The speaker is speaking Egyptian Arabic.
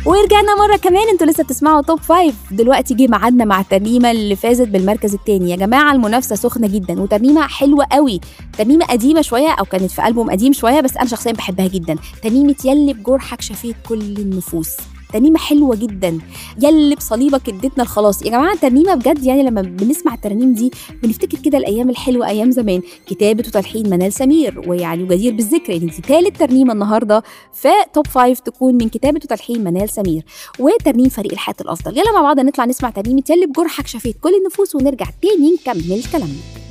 ورجعنا مرة كمان انتوا لسه بتسمعوا توب فايف دلوقتي جه ميعادنا مع الترنيمة اللي فازت بالمركز التاني يا جماعة المنافسة سخنة جدا وترنيمة حلوة قوي ترنيمة قديمة شوية أو كانت في ألبوم قديم شوية بس أنا شخصيا بحبها جدا ترنيمة يلي بجرحك شفيت كل النفوس ترنيمة حلوة جدا يلي بصليبك اديتنا الخلاص يا جماعة ترنيمة بجد يعني لما بنسمع الترانيم دي بنفتكر كده الأيام الحلوة أيام زمان كتابة وتلحين منال سمير ويعني وجدير بالذكر ان دي تالت ترنيمة النهاردة في توب فايف تكون من كتابة وتلحين منال سمير وترنيم فريق الحياة الأفضل يلا مع بعض نطلع نسمع ترنيمة يلي بجرحك شفيت كل النفوس ونرجع تاني نكمل كلامنا